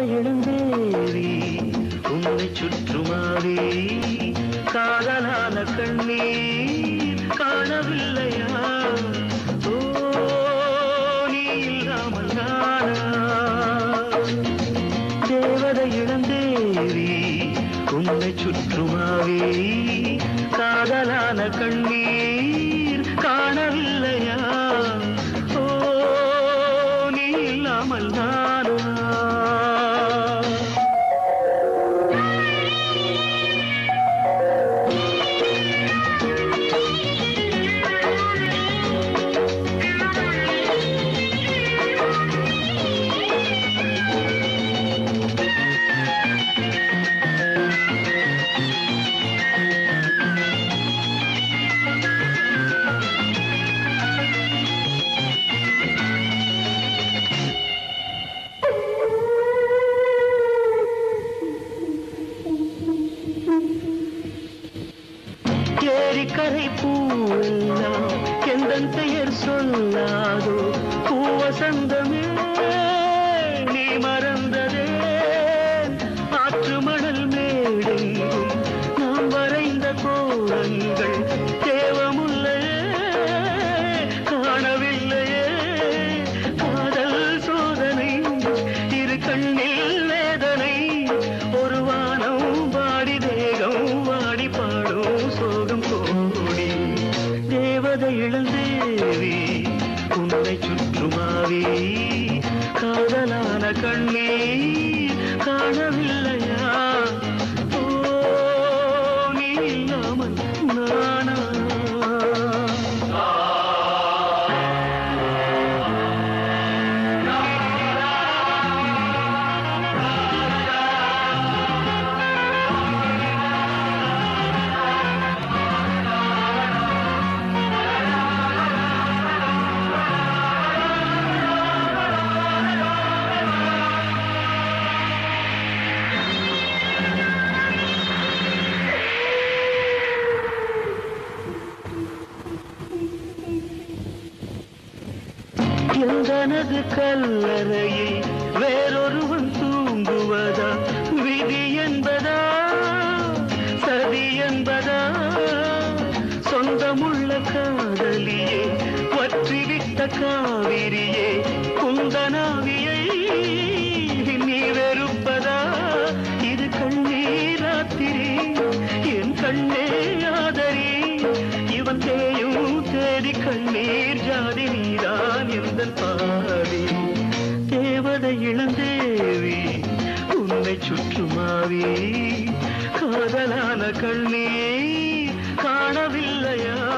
தேவதை இளந்தேவி உன்னை சுற்றுமாவே காதலான கண்ணீர் காணவில்லையா ஓ நீ இல்லாமல் நானா தேவதை இளந்தேவி உன்னை சுற்றுமாவே காதலான கண்ணீர் காணவில்லையா ஓ நீ இல்லாமல் நானா ஏரிக்கரை பூவெல்லாம் எந்தன் பெயர் சொல்லாதோ பூவசந்தமே நீ மறந்ததே ஆற்று மணல் மேடெங்கும் நாம் வரைந்த கோலங்கள் தேவமுல்லையே காணவில்லையே காதல் சோதனை இரு கண்ணில் வேதனை ஒரு வானம் வாடி தேகம் வாடி பாடும் சோகம் கோடி தேவதை இளந்தேவி உன்னை சுற்றுமாவே காதலான கண்ணீர் காணவில்லையா ஓ நீ இல்லாமல் நானா எந்தனது கல்லறையில் வேறொருவன் தூங்குவதா விதி என்பதா சதி என்பதா சொந்தமுள்ள காதலியே வற்றிவிட்ட காவிரியே குந்தனாவியை நீ வெறுப்பதா இது கண்ணீராத்திரி என் கண்ணே ஆதரி இவன் தேயும் தேடி கண்ணீர் ஜாதி நீதான் எந்த பாதி தேவதை இளந்தேவி உன்னை சுற்றுமாவி காதலான கண்ணீர் காணவில்லையா